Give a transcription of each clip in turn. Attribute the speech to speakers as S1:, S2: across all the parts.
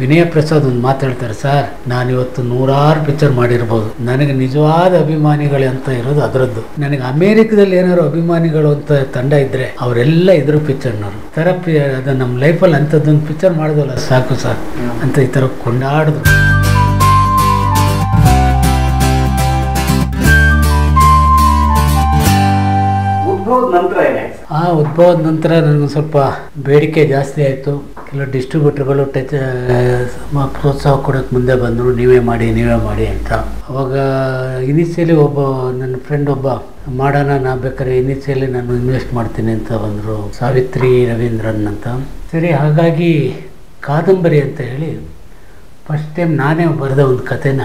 S1: ವಿನಯ ಪ್ರಸಾದ್ ಒಂದು ಮಾತಾಡ್ತಾರೆ ಸರ್ ನಾನಿವತ್ತು ನೂರಾರು ಪಿಕ್ಚರ್ ಮಾಡಿರ್ಬೋದು ನನಗೆ ನಿಜವಾದ ಅಭಿಮಾನಿಗಳು ಅಂತ ಇರೋದು ಅದರದ್ದು ನನಗೆ ಅಮೇರಿಕದಲ್ಲಿ ಏನಾದ್ರು ಅಭಿಮಾನಿಗಳು ಅಂತ ತಂಡ ಇದ್ರೆ ಅವರೆಲ್ಲ ಇದ್ರು ಪಿಕ್ಚರ್ನವರು ಥರ ಪಿ ಅದು ನಮ್ಮ ಲೈಫಲ್ಲಿ ಅಂಥದ್ದೊಂದು ಪಿಕ್ಚರ್ ಮಾಡಿದ್ವಲ್ಲ ಸಾಕು ಸರ್ ಅಂತ ಈ ಥರ ಕೊಂಡಾಡಿದ್ರು
S2: ಉದ್ಭವದ ನಂತರ ಏನಾಯ್ತು
S1: ಆ ಉದ್ಭವದ ನಂತರ ನನಗೊಂದು ಸ್ವಲ್ಪ ಬೇಡಿಕೆ ಜಾಸ್ತಿ ಆಯಿತು ಕೆಲವು ಡಿಸ್ಟ್ರಿಬ್ಯೂಟರ್ಗಳು ಟಚ್ ಪ್ರೋತ್ಸಾಹ ಕೊಡೋಕ್ಕೆ ಮುಂದೆ ಬಂದರು ನೀವೇ ಮಾಡಿ ನೀವೇ ಮಾಡಿ ಅಂತ ಅವಾಗ ಇನಿಷಿಯಲಿ ಒಬ್ಬ ನನ್ನ ಫ್ರೆಂಡ್ ಒಬ್ಬ ಮಾಡೋಣ ನಾ ಬೇಕಾದ್ರೆ ಇನಿಷಿಯಲಿ ನಾನು ಇನ್ವೆಸ್ಟ್ ಮಾಡ್ತೀನಿ ಅಂತ ಬಂದರು ಸಾವಿತ್ರಿ ರವೀಂದ್ರನ್ ಅಂತ ಸರಿ ಹಾಗಾಗಿ ಕಾದಂಬರಿ ಅಂತ ಹೇಳಿ ಫಸ್ಟ್ ಟೈಮ್ ನಾನೇ ಬರೆದ ಒಂದು ಕಥೆನ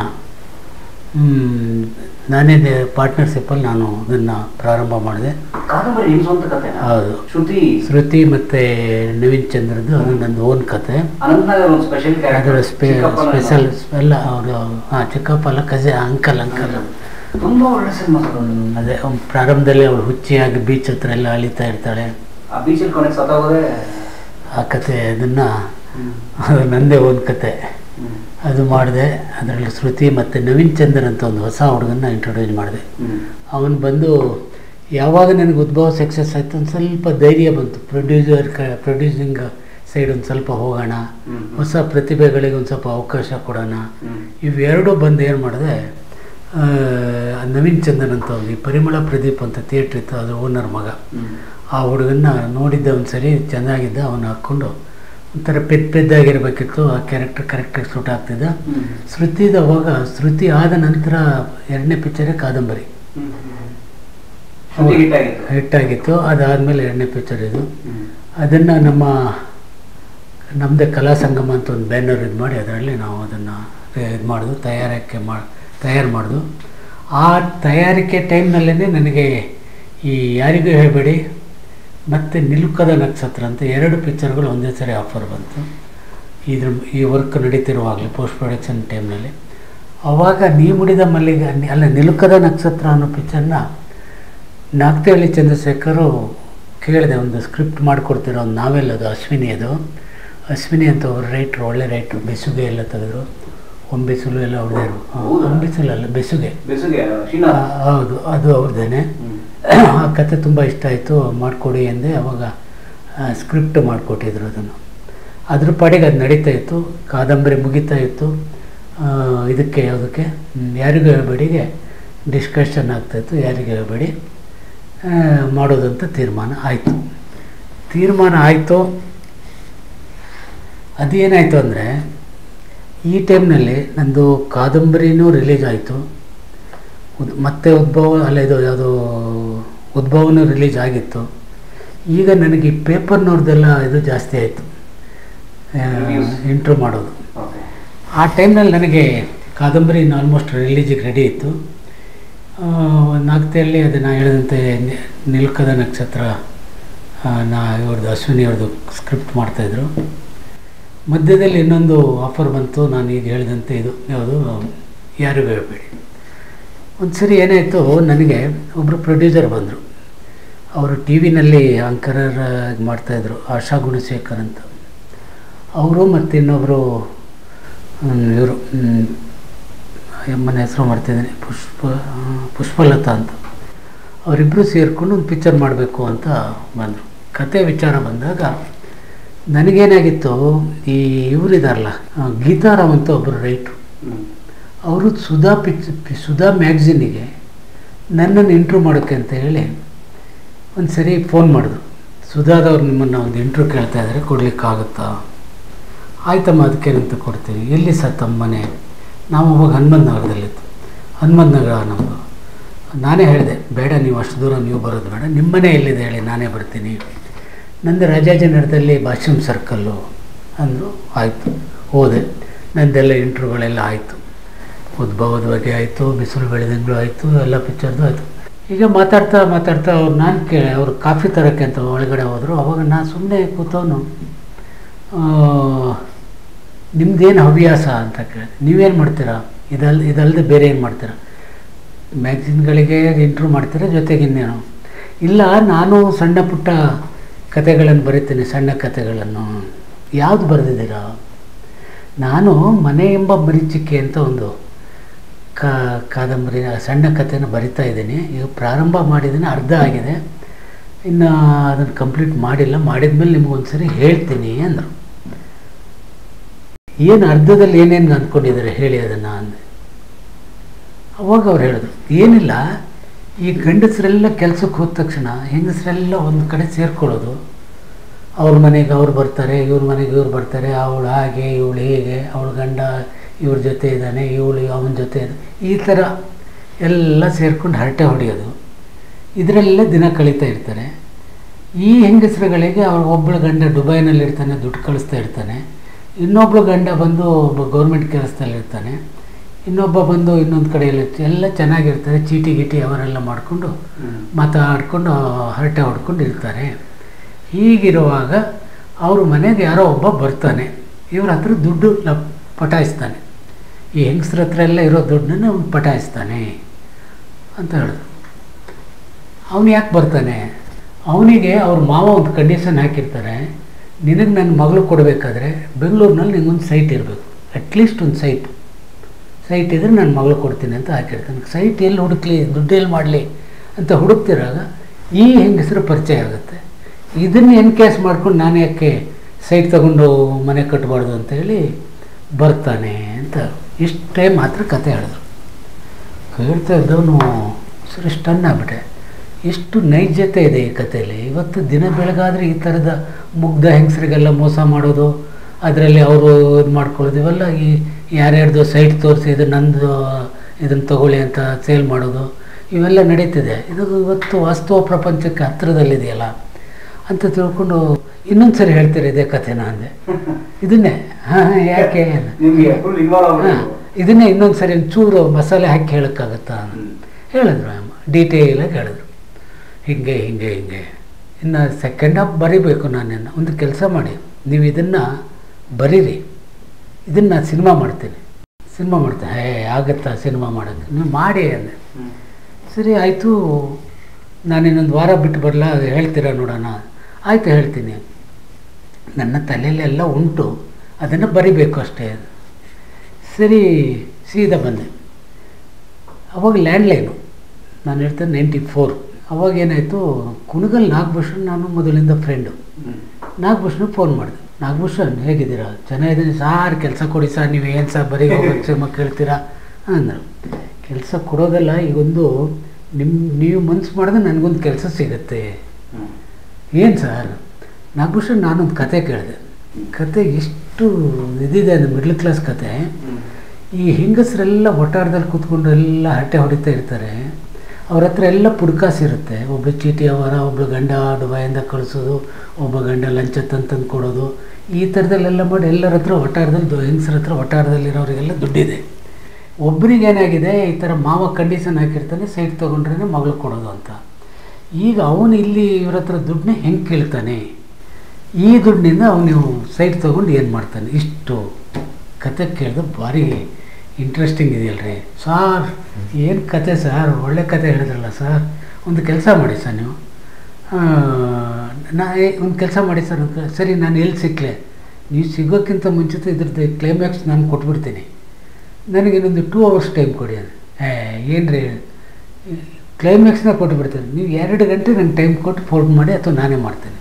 S1: ಹ್ಮ್, ನಾನೇ ಪಾರ್ಟ್ನರ್ಶಿಪ್ಪಲ್ಲಿ ನಾನು ಅದನ್ನು ಪ್ರಾರಂಭ ಮಾಡಿದೆ
S2: ಕಾದಂಬರಿ ನಿಮ್ ಸ್ವಂತ ಕತೆ
S1: ಹೌದು
S2: ಶ್ರುತಿ
S1: ಶ್ರುತಿ ಮತ್ತು ನವೀನ್ ಚಂದ್ರದ್ದು ಅದು ನಂದು ಓನ್ ಕತೆ
S2: ಅನಂತನಾಗ್ ಒಂದು ಸ್ಪೆಷಲ್
S1: ಅದರ ಸ್ಪೆ ಸ್ಪೆಷಲ್ ಎಲ್ಲ ಅವರು ಹಾಂ ಚಿಕ್ಕಪ್ಪ ಅಲ್ಲ ಕಜೆ ಅಂಕಲ್ ಅಂಕಲ್
S2: ತುಂಬಾ ಒಳ್ಳೆ ಸಿನಿಮಾ
S1: ಅದೇ ಅವ್ನ್ ಪ್ರಾರಂಭದಲ್ಲಿ ಅವಳು ಹುಚ್ಚಿಯಾಗಿ ಬೀಚ್ ಹತ್ರ ಎಲ್ಲ ಅಳಿತಾ ಇರ್ತಾಳೆ
S2: ಆ ಬೀಚಲ್ಲಿ ಕೊನೆಗೆ ಸತ್ತೋಗೋದೆ
S1: ಆ ಕತೆ ಅದನ್ನು ಅದು ನಂದೇ ಓನ್ ಕತೆ ಅದು ಮಾಡಿದೆ ಅದರಲ್ಲಿ ಶ್ರುತಿ ಮತ್ತು ನವೀನ್ ಚಂದರ್ ಅಂತ ಒಂದು ಹೊಸ ಹುಡುಗನ್ನ ಇಂಟ್ರೊಡ್ಯೂಸ್ ಮಾಡಿದೆ ಅವನು ಬಂದು ಯಾವಾಗ ನನಗೆ ಉದ್ಭವ ಸಕ್ಸಸ್ ಆಯಿತು ಒಂದು ಸ್ವಲ್ಪ ಧೈರ್ಯ ಬಂತು ಪ್ರೊಡ್ಯೂಸರ್ ಕ ಪ್ರೊಡ್ಯೂಸಿಂಗ್ ಸೈಡ್ ಒಂದು ಸ್ವಲ್ಪ ಹೋಗೋಣ ಹೊಸ ಪ್ರತಿಭೆಗಳಿಗೆ ಒಂದು ಸ್ವಲ್ಪ ಅವಕಾಶ ಕೊಡೋಣ ಇವೆರಡೂ ಬಂದು ಏನು ಮಾಡಿದೆ ಆ, ನವೀನ್ ಚಂದನ್ ಅಂತ ಒಂದು ಈ ಪರಿಮಳ ಪ್ರದೀಪ್ ಅಂತ ಥಿಯೇಟ್ರ್ ಇತ್ತು ಅದು ಓನರ್ ಮಗ ಆ ಹುಡುಗನ್ನ ನೋಡಿದ್ದ ಒಂದು ಸರಿ ಚೆನ್ನಾಗಿದ್ದ ಅವನು ಹಾಕ್ಕೊಂಡು ಒಂಥರ ಪೆದ್ ಪೆದ್ದಾಗಿರ್ಬೇಕಿತ್ತು ಆ ಕ್ಯಾರೆಕ್ಟರ್ ಕರೆಕ್ಟಾಗಿ ಸೂಟ್ ಆಗ್ತಿದ್ದ ಶ್ರುತಿದ ಅವಾಗ ಶ್ರುತಿ ಆದ ನಂತರ ಎರಡನೇ ಪಿಕ್ಚರೇ ಕಾದಂಬರಿ
S2: ಶ್ರುತಿ ಹಿಟ್ ಆಗಿತ್ತು
S1: ಹಿಟ್ಟಾಗಿತ್ತು ಅದಾದಮೇಲೆ ಎರಡನೇ ಪಿಕ್ಚರ್ ಇದು ಅದನ್ನು ನಮ್ಮ ನಮ್ಮದೇ ಕಲಾ ಸಂಗಮ ಅಂತ ಒಂದು ಬ್ಯಾನರ್ ಇದು ಮಾಡಿ ಅದರಲ್ಲಿ ನಾವು ಅದನ್ನು ಇದು ಮಾಡಿದ್ವು ತಯಾರಕ್ಕೆ ಮಾ ತಯಾರು ಮಾಡಿದ್ವು ಆ ತಯಾರಿಕೆ ಟೈಮ್ನಲ್ಲೇ ನನಗೆ ಈ ಯಾರಿಗೂ ಹೇಳಬೇಡಿ ಮತ್ತು ನಿಲುಕದ ನಕ್ಷತ್ರ ಅಂತ ಎರಡು ಪಿಕ್ಚರ್ಗಳು ಒಂದೇ ಸರಿ ಆಫರ್ ಬಂತು ಇದ್ರ ಈ ವರ್ಕ್ ನಡೀತಿರುವಾಗಲೇ ಪೋಸ್ಟ್ ಪ್ರೊಡಕ್ಷನ್ ಟೈಮ್ನಲ್ಲಿ ಆವಾಗ ನೀ ಮುಡಿದ ಮಲ್ಲಿಗೆ ಅಲ್ಲ ನಿಲುಕದ ನಕ್ಷತ್ರ ಅನ್ನೋ ಪಿಕ್ಚರ್ನ ನಾಗ್ತಿಹಳ್ಳಿ ಚಂದ್ರಶೇಖರು ಕೇಳಿದೆ ಒಂದು ಸ್ಕ್ರಿಪ್ಟ್ ಮಾಡಿಕೊಡ್ತಿರೋ ಒಂದು ನಾವೆಲ್ ಅದು ಅಶ್ವಿನಿ ಅದು ಅಶ್ವಿನಿ ಅಂತ ಅವ್ರ ರೈಟ್ರು ಒಳ್ಳೆ ರೈಟ್ರು ಬೆಸುಗೆ ಎಲ್ಲ ತೆಗೆದ್ರು ಒಂಬೆಸುಲು ಎಲ್ಲ ಅವ್ರದ್ದೇನು
S2: ಹೌದಾ?
S1: ಒಂಬೆಸುಲು ಅಲ್ಲ ಬೆಸುಗೆ
S2: ಬೆಸುಗೆ
S1: ಆ,
S2: ಶ್ರೀನಾಥ್
S1: ಹೌದು ಅದು ಅವ್ರದ್ದೇನೆ ಆ ಕತೆ ತುಂಬ ಇಷ್ಟ ಆಯಿತು ಮಾಡಿಕೊಡಿ ಎಂದೆ ಅವಾಗ ಸ್ಕ್ರಿಪ್ಟ್ ಮಾಡಿಕೊಟ್ಟಿದ್ರು ಅದನ್ನು ಅದ್ರ ಪಾಡಿಗೆ ಅದು ನಡೀತಾ ಇತ್ತು ಕಾದಂಬರಿ ಮುಗಿತಾ ಇತ್ತು ಆ, ಇದಕ್ಕೆ ಯಾವುದಕ್ಕೆ ಹ್ಮ್, ಯಾರಿಗೂ ಹೇಳ್ಬೇಡಿಗೆ ಡಿಸ್ಕಷನ್ ಆಗ್ತಾಯಿತ್ತು ಯಾರಿಗೂ ಹೇಳ್ಬೇಡಿ ಆ, ಮಾಡೋದಂತ ತೀರ್ಮಾನ ಆಯಿತು ತೀರ್ಮಾನ ಆಯಿತು ಅದೇನಾಯಿತು ಅಂದರೆ ಈ ಟೈಮ್ನಲ್ಲಿ ನಂದು ಕಾದಂಬರಿನೂ ರಿಲೀಸ್ ಆಯಿತು ಉದ್ ಮತ್ತೆ ಉದ್ಭವ ಅಲ್ಲ ಇದು ಯಾವುದೋ ಉದ್ಭವನೂ ರಿಲೀಸ್ ಆಗಿತ್ತು ಈಗ ನನಗೆ ಈ ಪೇಪರ್ನವ್ರದ್ದೆಲ್ಲ ಇದು ಜಾಸ್ತಿ ಆಯಿತು
S2: Reviews.
S1: ಇಂಟ್ರೂ ಮಾಡೋದು
S2: ಓಕೆ
S1: ಆ ಟೈಮ್ನಲ್ಲಿ ನನಗೆ ಕಾದಂಬರಿ ಆಲ್ಮೋಸ್ಟ್ ರಿಲೀಜಿಗೆ ರೆಡಿ ಇತ್ತು ಆ, ನಾಗ್ತಿಯಲ್ಲಿ ಅದನ್ನು ಹೇಳಿದಂತೆ ನಿ- ನಿಲ್ಕದ ನಕ್ಷತ್ರ ಆ, ನಾ ಇವ್ರದ್ದು ಅಶ್ವಿನಿ ಅವ್ರದ್ದು ಸ್ಕ್ರಿಪ್ಟ್ ಮಾಡ್ತಾಯಿದ್ರು ಮಧ್ಯದಲ್ಲಿ ಇನ್ನೊಂದು ಆಫರ್ ಬಂತು ನಾನು ಈಗ ಹೇಳಿದಂತೆ ಇದು ಯಾವುದು ಯಾರಿಗೂ ಹೇಳ್ಬೇಡಿ ಒಂದು ಸರಿ ಏನಾಯಿತು ನನಗೆ ಒಬ್ಬರು ಪ್ರೊಡ್ಯೂಸರ್ ಬಂದರು ಅವರು ಟಿ ವಿನಲ್ಲಿ ಆಂಕರರ್ ಮಾಡ್ತಾಯಿದ್ರು ಆಶಾ ಗುಣಶೇಖರ್ ಅಂತ ಅವರು ಮತ್ತು ಇನ್ನೊಬ್ಬರು ಇವರು ಎಮ್ಮನ ಹೆಸರು ಮಾಡ್ತಿದ್ದೀನಿ ಪುಷ್ಪ ಆ, ಪುಷ್ಪಲತಾ ಅಂತ ಅವರಿಬ್ಬರು ಸೇರಿಕೊಂಡು ಒಂದು ಪಿಕ್ಚರ್ ಮಾಡಬೇಕು ಅಂತ ಬಂದರು ಕತೆ ವಿಚಾರ ಬಂದಾಗ ನನಗೇನಾಗಿತ್ತು ಈ ಇವರಿದಾರಲ್ಲ ಗೀತಾರಾಮ್ ಅಂತ ಒಬ್ಬರು ರೈಟ್ರು ಅವರು ಸುಧಾ ಪಿಚ್ ಪಿ- ಸುಧಾ ಮ್ಯಾಗ್ಝಿನಿಗೆ ನನ್ನನ್ನು ಇಂಟ್ರೂ ಮಾಡೋಕ್ಕೆ ಅಂತ ಹೇಳಿ ಒಂದು ಸರಿ ಫೋನ್ ಮಾಡಿದ್ರು ಸುಧಾದವ್ರು ನಿಮ್ಮನ್ನು ಒಂದು ಇಂಟ್ರೂ ಕೇಳ್ತಾ ಇದ್ದಾರೆ ಕೊಡ್ಲಿಕ್ಕಾಗುತ್ತಾ ಆಯ್ತಮ್ಮ ಅದಕ್ಕೇನಂತ ಕೊಡ್ತೀವಿ ಎಲ್ಲಿ ಸರ್ ತಮ್ಮ ಮನೆ ನಾವು ಅವಾಗ ಹನುಮಂತ ನಗರದಲ್ಲಿತ್ತು ಹನುಮಂತ ನಗರ ನಮ್ಮದು ನಾನೇ ಹೇಳಿದೆ ಬೇಡ ನೀವು ಅಷ್ಟು ದೂರ ನೀವು ಬರೋದು ಬೇಡ ನಿಮ್ಮ ಮನೆ ಎಲ್ಲಿದೆ ಹೇಳಿ ನಾನೇ ಬರ್ತೀನಿ ನಂದು ರಾಜಾಜಿನಗರದಲ್ಲಿ ಭಾಷ್ಯಂ ಸರ್ಕಲ್ಲು ಅಂದರು ಆಯಿತು ಹೋದೆ ನಂದೆಲ್ಲ ಇಂಟ್ರ್ಯೂಗಳೆಲ್ಲ ಆಯಿತು ಉದ್ಭವದ ಬಗ್ಗೆ ಆಯಿತು ಬಿಸಿಲು ಬೆಳೆದಂಗಳು ಆಯಿತು ಎಲ್ಲ ಪಿಕ್ಚರ್ದು ಆಯಿತು ಈಗ ಮಾತಾಡ್ತಾ ಮಾತಾಡ್ತಾ ಅವ್ರು ನಾನು ಕೇಳಿ ಅವ್ರು ಕಾಫಿ ತರೋಕ್ಕೆ ಅಂತ ಒಳಗಡೆ ಹೋದರು ಅವಾಗ ನಾನು ಸುಮ್ಮನೆ ಕೂತವನು ನಿಮ್ದೇನು ಹವ್ಯಾಸ ಅಂತ ಕೇಳಿದೆ ನೀವೇನು ಮಾಡ್ತೀರಾ ಇದಲ್ ಇದಲ್ಲದೆ ಬೇರೆ ಏನು ಮಾಡ್ತೀರಾ ಮ್ಯಾಗ್ಝಿನ್ಗಳಿಗೆ ಇಂಟ್ರೂ ಮಾಡ್ತೀರಾ ಜೊತೆಗೆ ಇನ್ನೇನು ಇಲ್ಲ ನಾನು ಸಣ್ಣ ಪುಟ್ಟ ಕತೆಗಳನ್ನು ಬರಿತೀನಿ ಸಣ್ಣ ಕತೆಗಳನ್ನು ಯಾವುದು ಬರೆದಿದ್ದೀರಾ ನಾನು ಮನೆ ಎಂಬ ಮರೀಚಿಕೆ ಅಂತ ಒಂದು ಕಾ ಕಾದಂಬರಿ ಸಣ್ಣ ಕಥೆನ ಬರಿತಾ ಇದ್ದೀನಿ ಈಗ ಪ್ರಾರಂಭ ಮಾಡಿದ್ದೀನಿ ಅರ್ಧ ಆಗಿದೆ ಇನ್ನು ಅದನ್ನು ಕಂಪ್ಲೀಟ್ ಮಾಡಿಲ್ಲ ಮಾಡಿದ್ಮೇಲೆ ನಿಮ್ಗೊಂದು ಸರಿ ಹೇಳ್ತೀನಿ ಅಂದರು ಏನು ಅರ್ಧದಲ್ಲಿ ಏನೇನು ಅಂದ್ಕೊಂಡಿದ್ದಾರೆ ಹೇಳಿ ಅದನ್ನು ಅಂದೆ ಅವಾಗ ಅವ್ರು ಹೇಳಿದ್ರು ಏನಿಲ್ಲ ಈ ಗಂಡಸರೆಲ್ಲ ಕೆಲಸಕ್ಕೆ ಹೋದ ತಕ್ಷಣ ಹೆಂಗಸರೆಲ್ಲ ಒಂದು ಕಡೆ ಸೇರ್ಕೊಳ್ಳೋದು ಅವ್ರ ಮನೆಗೆ ಅವ್ರು ಬರ್ತಾರೆ ಇವ್ರ ಮನೆಗೆ ಇವ್ರು ಬರ್ತಾರೆ ಅವಳು ಹಾಗೆ ಇವಳು ಹೀಗೆ ಅವಳ ಗಂಡ ಇವ್ರ ಜೊತೆ ಇದ್ದಾನೆ ಇವಳು ಅವನ ಜೊತೆ ಇದೆ ಈ ಥರ ಎಲ್ಲ ಸೇರ್ಕೊಂಡು ಹರಟೆ ಹೊಡೆಯೋದು ಇದರಲ್ಲೇ ದಿನ ಕಳೀತಾ ಇರ್ತಾರೆ ಈ ಹೆಂಗಸರುಗಳಿಗೆ ಅವ್ರ ಒಬ್ಬಳು ಗಂಡ ದುಬೈನಲ್ಲಿ ಇರ್ತಾನೆ ದುಡ್ಡು ಕಳಿಸ್ತಾ ಇರ್ತಾನೆ ಇನ್ನೊಬ್ಬಳು ಗಂಡ ಬಂದು ಒಬ್ಬ ಗೌರ್ಮೆಂಟ್ ಕೆಲಸದಲ್ಲಿ ಇರ್ತಾನೆ ಇನ್ನೊಬ್ಬ ಬಂದು ಇನ್ನೊಂದು ಕಡೆಯಲ್ಲಿ ಎಲ್ಲ ಚೆನ್ನಾಗಿರ್ತಾರೆ ಚೀಟಿ ಗೀಟಿ ಅವರೆಲ್ಲ ಮಾಡಿಕೊಂಡು ಮಾತಾಡ್ಕೊಂಡು ಹರಟೆ ಹೊಡ್ಕೊಂಡು ಇರ್ತಾರೆ ಹೀಗಿರುವಾಗ ಅವ್ರ ಮನೆಗೆ ಯಾರೋ ಒಬ್ಬ ಬರ್ತಾನೆ ಇವ್ರ ಹತ್ರ ದುಡ್ಡು ಲ ಪಟಾಯಿಸ್ತಾನೆ ಈ ಹೆಂಗಸ್ರ ಹತ್ರ ಎಲ್ಲ ಇರೋ ದುಡ್ಡನ್ನ ಅವ್ನು ಪಟಾಯಿಸ್ತಾನೆ ಅಂತ ಹೇಳಿದ್ರು ಅವನು ಯಾಕೆ ಬರ್ತಾನೆ ಅವನಿಗೆ ಅವ್ರ ಮಾವ ಒಂದು ಕಂಡೀಷನ್ ಹಾಕಿರ್ತಾರೆ ನಿನಗೆ ನನ್ನ ಮಗಳು ಕೊಡಬೇಕಾದ್ರೆ ಬೆಂಗಳೂರಿನಲ್ಲಿ ನಿಂಗೊಂದು ಸೈಟ್ ಇರಬೇಕು ಅಟ್ಲೀಸ್ಟ್ ಒಂದು ಸೈಟ್ ಸೈಟ್ ಇದ್ರೆ ನನ್ನ ಮಗಳು ಕೊಡ್ತೀನಿ ಅಂತ ಹಾಕಿರ್ತಾನೆ ಸೈಟ್ ಎಲ್ಲಿ ಹುಡುಕ್ಲಿ ದುಡ್ಡು ಎಲ್ಲಿ ಮಾಡಲಿ ಅಂತ ಹುಡುಕ್ತಿರಾಗ ಈ ಹೆಂಗಸರು ಪರಿಚಯ ಆಗುತ್ತೆ ಇದನ್ನು ಎನ್ಕೇಸ್ ಮಾಡ್ಕೊಂಡು ನಾನು ಯಾಕೆ ಸೈಟ್ ತಗೊಂಡು ಮನೆ ಕಟ್ಟಬಾರ್ದು ಅಂತೇಳಿ ಬರ್ತಾನೆ ಅಂತ ಇಷ್ಟೇ ಮಾತ್ರ ಕತೆ ಹೇಳಿದ್ರು ಕೇಳ್ತಾ ಇದ್ದವನು ಸರಿ ಸ್ಟನ್ ಆಗ್ಬಿಟ್ಟೆ ಎಷ್ಟು ನೈಜತೆ ಇದೆ ಈ ಕಥೆಯಲ್ಲಿ ಇವತ್ತು ದಿನ ಬೆಳಗಾದರೆ ಈ ಥರದ ಮುಗ್ಧ ಹೆಂಗಸರಿಗೆಲ್ಲ ಮೋಸ ಮಾಡೋದು ಅದರಲ್ಲಿ ಅವರು ಇದು ಮಾಡ್ಕೊಳ್ಳೋದು ಇವೆಲ್ಲ ಈ ಯಾರ್ಯಾರ್ದು ಸೈಟ್ ತೋರಿಸಿ ಇದು ನಂದು ಇದನ್ನು ತಗೊಳ್ಳಿ ಅಂತ ಸೇಲ್ ಮಾಡೋದು ಇವೆಲ್ಲ ನಡೀತಿದೆ ಇದು ಇವತ್ತು ವಾಸ್ತವ ಪ್ರಪಂಚಕ್ಕೆ ಹತ್ತಿರದಲ್ಲಿದೆಯಲ್ಲ ಅಂತ ತಿಳ್ಕೊಂಡು ಇನ್ನೊಂದು ಸರಿ ಹೇಳ್ತೀರಿ ಇದೇ ಕಥೆನ ಅಂದೆ ಇದನ್ನೇ ಹಾಂ ಯಾಕೆ
S2: ನಿಮ್ಗೆ ಫುಲ್ ಇನ್ವಾಲ್ವ್
S1: ಹಾಂ
S2: ಆಗ್ಬೇಕು
S1: ಇದನ್ನೇ ಇನ್ನೊಂದು ಸರಿ ಚೂರು ಮಸಾಲೆ ಹಾಕಿ ಹೇಳೋಕ್ಕಾಗತ್ತಾ
S2: ಹ್ಮ್.
S1: ಹೇಳಿದ್ರು ಅಮ್ಮ ಡೀಟೇಲಾಗಿ ಹೇಳಿದ್ರು ಹಿಂಗೆ ಹಿಂಗೆ ಹಿಂಗೆ ಇನ್ನು ಸೆಕೆಂಡ್ ಹಾಫ್ ಬರಿಬೇಕು ನಾನೇನು ಒಂದು ಕೆಲಸ ಮಾಡಿ ನೀವು ಇದನ್ನು ಬರೀರಿ ಇದನ್ನು ನಾನು ಸಿನಿಮಾ ಮಾಡ್ತೀನಿ ಸಿನಿಮಾ ಮಾಡ್ತೀನಿ ಹೇ ಆಗುತ್ತಾ ಸಿನಿಮಾ ಮಾಡೋಕ್ಕೆ ನೀವು ಮಾಡಿ ಅಂದೆ
S2: ಹ್ಮ್.
S1: ಸರಿ ಆಯಿತು ನಾನು ಇನ್ನೊಂದು ವಾರ ಬಿಟ್ಟು ಬರಲ್ಲ ಅದು ಹೇಳ್ತೀರಾ ನೋಡೋಣ ಆಯಿತು ಹೇಳ್ತೀನಿ ನನ್ನ ತಲೆಯಲ್ಲೆಲ್ಲ ಉಂಟು ಅದನ್ನು ಬರಿಬೇಕು ಅಷ್ಟೇ ಸರಿ ಸೀದಾ ಬಂದೆ ಅವಾಗ ಲ್ಯಾಂಡ್ಲೈನು ನಾನು ಹೇಳ್ತೇನೆ ನೈಂಟಿ ಫೋರ್ ಅವಾಗ ಏನಾಯಿತು ಕುಣಗಲ್ ನಾಗಭೂಷಣ್ ನಾನು ಮೊದಲಿಂದ ಫ್ರೆಂಡು
S2: ಹ್ಮ್.
S1: ನಾಗಭೂಷಣ್ ಫೋನ್ ಮಾಡಿದೆ ನಾಗಭೂಷಣ್ ಹೇಗಿದ್ದೀರಾ ಚೆನ್ನಾಗಿದ್ದೀನಿ ಸಾರ್ ಕೆಲಸ ಕೊಡಿ ಸರ್ ನೀವು ಏನು ಸರ್ ಬರೀ ಕ್ಷೇಮ ಕೇಳ್ತೀರಾ ಅಂದರು ಕೆಲಸ ಕೊಡೋದಲ್ಲ ಈಗೊಂದು ನಿಮ್ಮ ನೀವು ಮನ್ಸು ಮಾಡಿದ್ರೆ ನನಗೊಂದು ಕೆಲಸ ಸಿಗುತ್ತೆ
S2: ಹ್ಮ್.
S1: ಏನು ಸರ್ ನಾಗಭೂಷಣ್ ನಾನೊಂದು ಕತೆ ಕೇಳಿದೆ ಕತೆ ಎಷ್ಟು ಇದಿದೆ ಅದು ಮಿಡ್ಲ್ ಕ್ಲಾಸ್ ಕತೆ
S2: ಹ್ಮ್.
S1: ಈ ಹೆಂಗಸರೆಲ್ಲ ಒಟ್ಟಾರದಲ್ಲಿ ಕೂತ್ಕೊಂಡು ಎಲ್ಲ ಹರಟೆ ಹೊಡಿತಾ ಇರ್ತಾರೆ ಅವ್ರ ಹತ್ರ ಎಲ್ಲ ಪುಡ್ಕಾಸ್ ಇರುತ್ತೆ ಒಬ್ಬ ಚೀಟಿ ಅವರ ಒಬ್ಬ ಗಂಡ ದುಬೈಯಿಂದ ಕಳಿಸೋದು ಒಬ್ಬ ಗಂಡ ಲಂಚ ತಂದು ಕೊಡೋದು ಈ ಥರದಲ್ಲೆಲ್ಲ ಮಾಡಿ ಎಲ್ಲರ ಹತ್ರ ಒಟ್ಟಾರದಲ್ಲಿ ದು- ಹೆಂಗಸ್ರ ಹತ್ರ ಒಟ್ಟಾರದಲ್ಲಿರೋರಿಗೆಲ್ಲ ದುಡ್ಡಿದೆ ಒಬ್ರಿಗೆ ಏನಾಗಿದೆ ಈ ಥರ ಮಾವ ಕಂಡೀಷನ್ ಹಾಕಿರ್ತಾನೆ ಸೈಟ್ ತೊಗೊಂಡ್ರೆ ಮಗಳು ಕೊಡೋದು ಅಂತ ಈಗ ಅವನು ಇಲ್ಲಿ ಇವ್ರ ಹತ್ರ ದುಡ್ಡನ್ನ ಹೆಂಗೆ ಕೇಳ್ತಾನೆ ಈ ದುಡ್ಡಿನಿಂದ ಅವನು ಸೈಟ್ ತೊಗೊಂಡು ಏನು ಮಾಡ್ತಾನೆ ಇಷ್ಟು ಕತೆ ಕೇಳಿದ್ರೆ ಭಾರಿ ಇಂಟ್ರೆಸ್ಟಿಂಗ್ ಇದೆಯಲ್ರಿ ಸಾರ್ ಏನು ಕತೆ ಸರ್ ಒಳ್ಳೆ ಕತೆ ಹೇಳಿದ್ರಲ್ಲ ಸರ್ ಒಂದು ಕೆಲಸ ಮಾಡಿ ಸರ್ ನೀವು ಆ, ನಾ ಒಂದು ಕೆಲಸ ಮಾಡಿ ಸರ್ ಅಂತ ಸರಿ ನಾನು ಎಲ್ಲಿ ಸಿಕ್ಕಲೆ ನೀವು ಸಿಗೋಕ್ಕಿಂತ ಮುಂಚಿತ ಇದ್ರದ್ದು ಕ್ಲೈಮ್ಯಾಕ್ಸ್ ನಾನು ಕೊಟ್ಬಿಡ್ತೀನಿ ನನಗೆ ಇನ್ನೊಂದು ಟೂ ಅವರ್ಸ್ ಟೈಮ್ ಕೊಡಿ ಅದು ಏ ಏನು ರೀ ಕ್ಲೈಮ್ಯಾಕ್ಸ್ನ ಕೊಟ್ಬಿಡ್ತೀನಿ ನೀವು ಎರಡು ಗಂಟೆ ನನಗೆ ಟೈಮ್ ಕೊಟ್ಟು ಫೋನ್ ಮಾಡಿ ಅಥವಾ ನಾನೇ ಮಾಡ್ತೀನಿ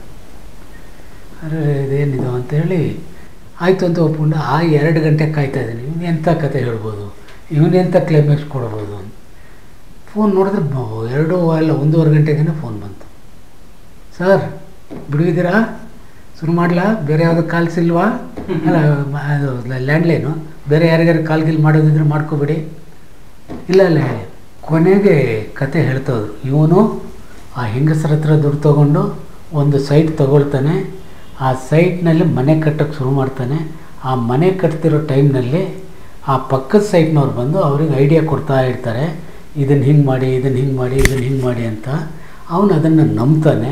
S1: ಅರೆ ಇದೇನಿದು ಅಂತೇಳಿ ಆಯಿತು ಅಂತ ಒಪ್ಕೊಂಡು ಆ ಎರಡು ಗಂಟೆ ಕಾಯ್ತಾ ಇದ್ದೀನಿ ಇವನು ಎಂಥ ಕತೆ ಹೇಳ್ಬೋದು ಇವನು ಎಂಥ ಕ್ಲೈಮ್ಯಾಕ್ಸ್ ಕೊಡ್ಬೋದು ಫೋನ್ ನೋಡಿದ್ರೆ ಬ- ಎರಡು ಅಲ್ಲ ಒಂದೂವರೆ ಗಂಟೆಗೇ ಫೋನ್ ಬಂತು ಸರ್ ಬಿಡುವಿದ್ದೀರಾ ಶುರು ಮಾಡಲಾ ಬೇರೆ ಯಾವುದೋ ಕಾಲ್ಸ್ ಇಲ್ವಾ ಅಲ್ಲ ಮ- ಅದು ಲ್ಯಾಂಡ್ಲೈನು ಬೇರೆ ಯಾರಿಗಾರು ಕಾಲ್ ಗಿಲ್ ಮಾಡೋದಿದ್ರೆ ಮಾಡ್ಕೊಬಿಡಿ ಇಲ್ಲ ಇಲ್ಲ ಹೇಳಿ ಕೊನೆಗೆ ಕತೆ ಹೇಳ್ತಾ ಹೋದ್ರು ಇವನು ಆ ಹೆಂಗಸರ ಹತ್ರ ದುಡ್ಡು ತೊಗೊಂಡು ಒಂದು ಸೈಟ್ ತಗೊಳ್ತಾನೆ ಆ ಸೈಟ್ನಲ್ಲಿ ಮನೆ ಕಟ್ಟೋಕ್ಕೆ ಶುರು ಮಾಡ್ತಾನೆ ಆ ಮನೆ ಕಟ್ತಿರೋ ಟೈಮ್ನಲ್ಲಿ ಆ ಪಕ್ಕದ ಸೈಟ್ನವ್ರು ಬಂದು ಅವ್ರಿಗೆ ಐಡಿಯಾ ಕೊಡ್ತಾ ಇರ್ತಾರೆ ಇದನ್ನು ಹಿಂಗೆ ಮಾಡಿ ಇದನ್ನು ಹಿಂಗೆ ಮಾಡಿ ಇದನ್ನು ಹಿಂಗೆ ಮಾಡಿ ಅಂತ ಅವನು ಅದನ್ನು ನಂಬ್ತಾನೆ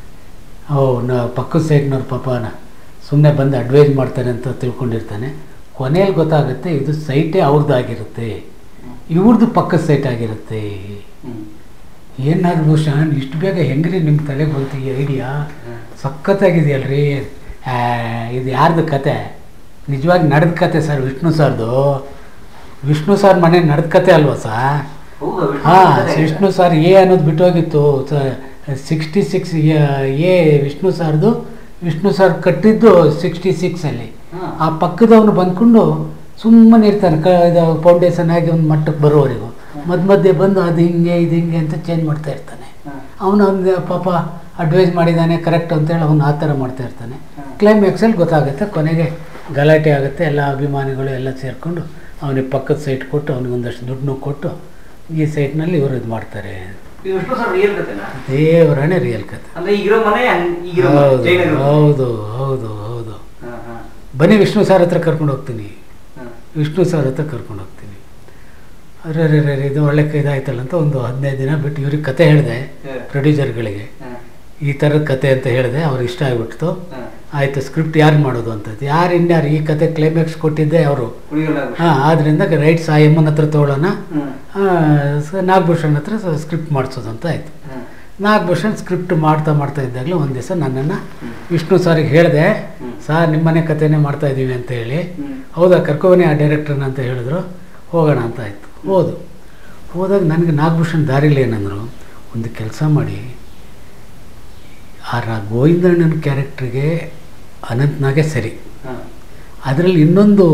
S1: ಅವನ ಪಕ್ಕದ ಸೈಟ್ನವ್ರ ಪಾಪನ ಸುಮ್ಮನೆ ಬಂದು ಅಡ್ವೈಸ್ ಮಾಡ್ತಾನೆ ಅಂತ ತಿಳ್ಕೊಂಡಿರ್ತಾನೆ ಕೊನೆಯಲ್ಲಿ ಗೊತ್ತಾಗುತ್ತೆ ಇದು ಸೈಟೇ ಅವ್ರದ್ದಾಗಿರುತ್ತೆ ಇವ್ರದ್ದು ಪಕ್ಕದ ಸೈಟ್ ಆಗಿರುತ್ತೆ
S2: ಹ್ಮ್.
S1: ಏನಾದ್ರು ಭೂಷಣ್ ಇಷ್ಟು ಬೇಗ ಹೆಂಗ್ರಿ ನಿಮ್ಮ ತಲೆಗೆ ಬಂತು ಈ ಐಡಿಯಾ ಸಖತ್ತಾಗಿದೆಯಲ್ರಿ ಆ, ಇದು ಯಾರ್ದು ಕತೆ ನಿಜವಾಗಿ ನಡೆದ ಕತೆ ಸರ್ ವಿಷ್ಣು ಸರ್ದು ವಿಷ್ಣು ಸರ್ ಮನೆ ನಡೆದ ಕತೆ ಅಲ್ವಾ ಸರ್
S2: ಹೌದಾ ವಿಷ್ಣು
S1: ಹಾಂ
S2: ಕತೆ?
S1: ವಿಷ್ಣು ಸರ್ ಎ ಅನ್ನೋದು ಬಿಟ್ಟೋಗಿತ್ತು ಸಿಕ್ಸ್ಟಿ ಸಿಕ್ಸ್ ಎ ವಿಷ್ಣು ಸರ್ದು ವಿಷ್ಣು ಸರ್ ಕಟ್ಟಿದ್ದು ಸಿಕ್ಸ್ಟಿ ಸಿಕ್ಸಲ್ಲಿ
S2: ಹಾ.
S1: ಆ ಪಕ್ಕದವನು ಬಂದ್ಕೊಂಡು ಸುಮ್ಮನೆ ಇರ್ತಾನೆ ಕ ಇದು ಫೌಂಡೇಶನ್ ಆಗಿ ಒಂದು ಮಟ್ಟಕ್ಕೆ ಬರೋವರೆಗೂ ಮಧ್ಯ ಮಧ್ಯೆ ಬಂದು ಅದು ಹಿಂಗೆ ಇದು ಹಿಂಗೆ ಅಂತ ಚೇಂಜ್ ಮಾಡ್ತಾ ಇರ್ತಾನೆ
S2: ಹಾ.
S1: ಅವನು ಅವ್ನಿಗೆ ಪಾಪ ಅಡ್ವೈಸ್ ಮಾಡಿದ್ದಾನೆ ಕರೆಕ್ಟ್ ಅಂತೇಳಿ ಅವನು ಆ ಥರ ಮಾಡ್ತಾ ಇರ್ತಾನೆ
S2: ಹಾ.
S1: ಕ್ಲೈಮ್ಯಾಕ್ಸಲ್ಲಿ ಗೊತ್ತಾಗುತ್ತೆ ಕೊನೆಗೆ ಗಲಾಟೆ ಆಗುತ್ತೆ ಎಲ್ಲ ಅಭಿಮಾನಿಗಳು ಎಲ್ಲ ಸೇರಿಕೊಂಡು ಅವನಿಗೆ ಪಕ್ಕದ ಸೈಟ್ ಕೊಟ್ಟು ಅವನಿಗೆ ಒಂದಷ್ಟು ದುಡ್ಡನ್ನು ಕೊಟ್ಟು ಈ ಸೈಟ್ನಲ್ಲಿ ಇವರು ಇದು ಮಾಡ್ತಾರೆ
S2: ಇದು ವಿಷ್ಣು ಸರ್ ರಿಯಲ್ ಕತೆನಾ
S1: ದೇವರನೇ ರಿಯಲ್ ಕತೆ
S2: ಅಂದ್ರೆ ಈಗಿರೋ ಮನೆ ಹಂಗ್- ಈಗಿರೋ ಮನೆ,
S1: ಹೌದು
S2: ಜೈನರು.
S1: ಹೌದು ಹೌದು ಹೌದು
S2: ಹಾ, ಹಾ,
S1: ಬನ್ನಿ ವಿಷ್ಣು ಸರ್ ಹತ್ರ ಕರ್ಕೊಂಡು ಹೋಗ್ತೀನಿ
S2: ಹಾ.
S1: ವಿಷ್ಣು ಸರ್ ಹತ್ರ ಕರ್ಕೊಂಡು ಹೋಗ್ತೀನಿ ಅರೆ ರೇ ರೇ ಇದು ಒಳ್ಳೆ ಇದಾಯ್ತಲ್ಲ ಅಂತ ಒಂದು ಹದಿನೈದು ದಿನ ಬಿಟ್ಟು ಇವ್ರಿಗೆ ಕತೆ ಹೇಳಿದೆ
S2: ಹಾ.
S1: ಪ್ರೊಡ್ಯೂಸರ್ಗಳಿಗೆ
S2: ಹಾ,
S1: ಈ ಥರದ ಕತೆ ಅಂತ ಹೇಳಿದೆ ಅವ್ರಿಗೆ ಇಷ್ಟ ಆಗಿಬಿಡ್ತು
S2: ಹಾ.
S1: ಆಯಿತು ಸ್ಕ್ರಿಪ್ಟ್ ಯಾರು ಮಾಡೋದು ಅಂತ ಯಾರು ಇನ್ಯಾರು ಈ ಕತೆ ಕ್ಲೈಮ್ಯಾಕ್ಸ್ ಕೊಟ್ಟಿದ್ದೆ ಅವರು
S2: ಕುಡಿಯೋಲ್ಲ ವಿಷ್ಣು.
S1: ಹಾಂ ಆದ್ದರಿಂದ ರೈಟ್ಸ್ ಆ ಎಮ್ಮನ ಹತ್ರ ತೊಗೊಳ್ಳೋಣ
S2: ಹ್ಮ್.
S1: ಆ, ಸ- ನಾಗಭೂಷಣ್ ಹತ್ರ ಸ್ಕ್ರಿಪ್ಟ್ ಮಾಡಿಸೋದು ಅಂತ ಆಯಿತು
S2: ಹಾ.
S1: ನಾಗಭೂಷಣ್ ಸ್ಕ್ರಿಪ್ಟ್ ಮಾಡ್ತಾ ಮಾಡ್ತಾ ಇದ್ದಾಗಲೇ ಒಂದು ದಿವಸ ನನ್ನನ್ನು
S2: ಹ್ಮ್.
S1: ವಿಷ್ಣು ಸಾರಿಗೆ ಹೇಳಿದೆ
S2: ಹ್ಮ್.
S1: ಸಾರ್ ನಿಮ್ಮನೆ ಕತೆನೇ ಮಾಡ್ತಾ ಇದ್ದೀವಿ ಅಂತ ಹೇಳಿ
S2: ಹ್ಮ್.
S1: ಹೌದಾ ಕರ್ಕೊಬನ್ನಿ ಆ ಡೈರೆಕ್ಟ್ರನ್ನ ಅಂತ ಹೇಳಿದ್ರು ಹೋಗೋಣ ಅಂತ ಆಯಿತು ಹೋದು ಹೋದಾಗ ನನಗೆ ನಾಗಭೂಷಣ್ ದಾರಿಲಿ ಏನಂದರು ಒಂದು ಕೆಲಸ ಮಾಡಿ ಆ ರಾ ಗೋವಿಂದಣ್ಣನ ಕ್ಯಾರೆಕ್ಟ್ರಿಗೆ ಅನಂತ್ನಾಗೆ ಸರಿ
S2: ಹಾ.
S1: ಅದರಲ್ಲಿ ಇನ್ನೊಂದು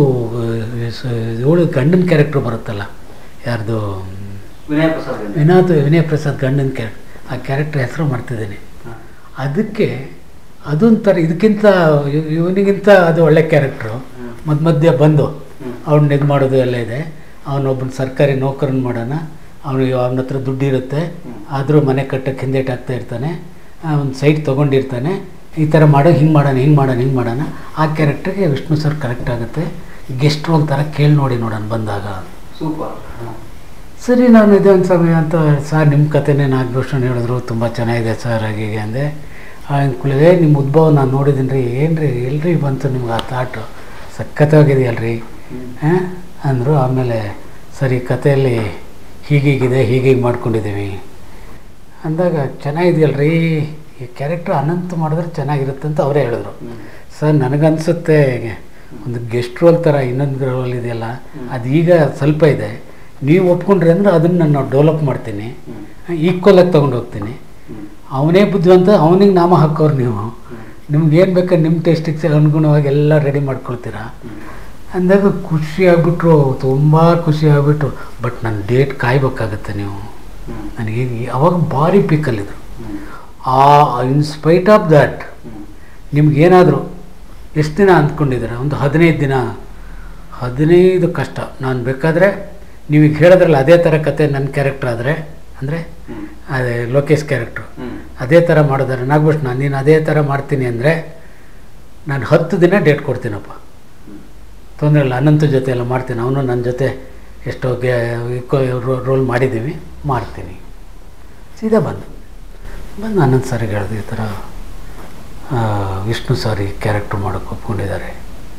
S1: ಏಳು ಗಂಡನ ಕ್ಯಾರೆಕ್ಟ್ರ್ ಬರುತ್ತಲ್ಲ ಯಾರ್ದು
S2: ವಿನಯ ಪ್ರಸಾದ್ ಅಂತ.
S1: ವಿನಾಥ್ ವಿನಯ ಪ್ರಸಾದ್ ಗಂಡನ ಕ್ಯಾರೆಕ್ಟರ್ ಆ ಕ್ಯಾರೆಕ್ಟರ್ ಹೆಸರು ಮಾಡ್ತಿದ್ದೇನೆ
S2: ಹಾ.
S1: ಅದಕ್ಕೆ ಅದೊಂಥರ ಇದಕ್ಕಿಂತ ಇವ್- ಇವನಿಗಿಂತ ಅದು ಒಳ್ಳೆ ಕ್ಯಾರೆಕ್ಟ್ರು
S2: ಹ್ಮ್.
S1: ಮಧ್ಯ ಮಧ್ಯೆ ಬಂದು
S2: ಹ್ಮ್.
S1: ಅವ್ನ ಇದು ಮಾಡೋದು ಎಲ್ಲ ಇದೆ ಅವನೊಬ್ಬನ ಸರ್ಕಾರಿ ನೌಕರನ್ ಮಾಡೋಣ ಅವನಿಗೆ ಅವನ ಹತ್ರ ದುಡ್ಡು ಇರುತ್ತೆ
S2: ಹ್ಮ್.
S1: ಆದರೂ ಮನೆ ಕಟ್ಟಕ್ಕೆ ಹಿಂದೇಟ್ ಆಗ್ತಾ ಇರ್ತಾನೆ ಒಂದು ಸೈಟ್ ತೊಗೊಂಡಿರ್ತಾನೆ ಈ ಥರ ಮಾಡೋ ಹಿಂಗೆ ಮಾಡೋಣ ಹಿಂಗೆ ಮಾಡೋಣ ಹಿಂಗೆ ಮಾಡೋಣ ಆ ಕ್ಯಾರೆಕ್ಟ್ರಿಗೆ ವಿಷ್ಣು ಸರ್ ಕರೆಕ್ಟ್ ಆಗುತ್ತೆ ಗೆಸ್ಟ್ ರೋಲ್ ಥರ ಕೇಳಿ ನೋಡಿ ನೋಡೋಣ ಬಂದಾಗ
S2: ಸೂಪರ್ ಹಾ.
S1: ಸರಿ ನಾನು ಇದೆ ಒಂದು ಸಮಯ ಅಂತ ಸರ್ ನಿಮ್ಮ ಕತೆನೇ ನಾಗಭೂಷಣ್ ಹೇಳಿದ್ರು ತುಂಬ ಚೆನ್ನಾಗಿದೆ ಸರ್ ಹಾಗೆ ಹೀಗೆ ಅಂದೆ ಅಂದ್ಕೊಳ್ಳೆ ನಿಮ್ಮ ಉದ್ಭವ ನಾನು ನೋಡಿದ್ದೀನಿ ರೀ ಏನು ರೀ ಎಲ್ರಿ ಬಂತು ನಿಮ್ಗೆ ಆ ಥಾಟು ಸಖತ್ತಾಗಿದೆಯಲ್ರಿ
S2: ಹ್ಮ್.
S1: ಹಾಂ ಅಂದರು ಆಮೇಲೆ ಸರಿ ಕಥೆಯಲ್ಲಿ ಹೀಗೀಗಿದೆ ಹೀಗೀಗೆ ಮಾಡ್ಕೊಂಡಿದ್ದೀವಿ ಅಂದಾಗ ಚೆನ್ನಾಗಿದೆಯಲ್ರಿ ಈ ಕ್ಯಾರೆಕ್ಟ್ರ್ ಅನಂತ ಮಾಡಿದ್ರೆ ಚೆನ್ನಾಗಿರುತ್ತೆ ಅಂತ ಅವರೇ ಹೇಳಿದ್ರು
S2: ಹ್ಮ್.
S1: ಸರ್ ನನಗನ್ಸುತ್ತೆ ಒಂದು ಗೆಸ್ಟ್ ರೋಲ್ ಥರ ಇನ್ನೊಂದು ರೋಲ್ ಇದೆಯಲ್ಲ ಅದು ಈಗ ಸ್ವಲ್ಪ ಇದೆ ನೀವು ಒಪ್ಕೊಂಡ್ರೆ ಅಂದರೆ ಅದನ್ನು ನಾನು ಡೆವಲಪ್ ಮಾಡ್ತೀನಿ
S2: ಹ್ಮ್.
S1: ಈಕ್ವಲಾಗಿ ತೊಗೊಂಡು ಹೋಗ್ತೀನಿ
S2: ಹ್ಮ್.
S1: ಅವನೇ ಬುದ್ಧಿವಂತ ಅವನಿಗೆ ನಾಮ ಹಾಕೋರು ನೀವು
S2: ಹ್ಮ್.
S1: ನಿಮ್ಗೆ ಏನು ಬೇಕಾದ್ರೆ ನಿಮ್ಮ ಟೇಸ್ಟಿಗೆ ಅನುಗುಣವಾಗಿ ಎಲ್ಲ ರೆಡಿ ಮಾಡ್ಕೊಳ್ತೀರಾ
S2: ಹ್ಮ್.
S1: ಅಂದಾಗ ಖುಷಿ ಆಗ್ಬಿಟ್ರು ತುಂಬ ಖುಷಿ ಆಗ್ಬಿಟ್ರು ಬಟ್ ನನ್ನ ಡೇಟ್ ಕಾಯ್ಬೇಕಾಗತ್ತೆ ನೀವು
S2: ಹ್ಮ್.
S1: ನನಗೆ ಈ- ಅವಾಗ ಭಾರಿ ಪೀಕಲ್ಲಿದ್ರು
S2: ಹ್ಮ್.
S1: ಆ in spite of that
S2: hmm.
S1: ನಿಮ್ಗೇನಾದರೂ ಎಷ್ಟು ದಿನ ಅಂದ್ಕೊಂಡಿದ್ದೀರ ಒಂದು ಹದಿನೈದು ದಿನ ಹದಿನೈದು ಕಷ್ಟ ನಾನು ಬೇಕಾದರೆ ನೀವೀಗ ಹೇಳಿದ್ರಲ್ಲ ಅದೇ ಥರ ಕತೆ ನನ್ನ ಕ್ಯಾರೆಕ್ಟರ್ ಆದರೆ ಅಂದರೆ
S2: ಹ್ಮ್.
S1: ಅದೇ ಲೋಕೇಶ್ ಕ್ಯಾರೆಕ್ಟ್ರು
S2: ಹ್ಮ್.
S1: ಅದೇ ಥರ ಮಾಡಿದಾರೆ ನಾಗಭೂಷಣ ನೀನು ಅದೇ ಥರ ಮಾಡ್ತೀನಿ ಅಂದರೆ ನಾನು ಹತ್ತು ದಿನ ಡೇಟ್ ಕೊಡ್ತೀನಪ್ಪ
S2: ಹ್ಮ್.
S1: ತೊಂದರೆ ಇಲ್ಲ ಅನಂತ ಜೊತೆ ಎಲ್ಲ ಮಾಡ್ತೀನಿ ಅವನು ನನ್ನ ಜೊತೆ ಎಷ್ಟೋ ಗೆ ರೋಲ್ ಮಾಡಿದ್ದೀವಿ ಮಾಡ್ತೀನಿ ಸೀದಾ ಬಂದು ಬಂದು ಅನಂತ್ ಸರಿಗೆ ಹೇಳಿದೆ ಈ ಥರ ಆ, ವಿಷ್ಣು ಸಾರಿ ಕ್ಯಾರೆಕ್ಟ್ರ್ ಮಾಡೋಕ್ಕೆ ಒಪ್ಕೊಂಡಿದ್ದಾರೆ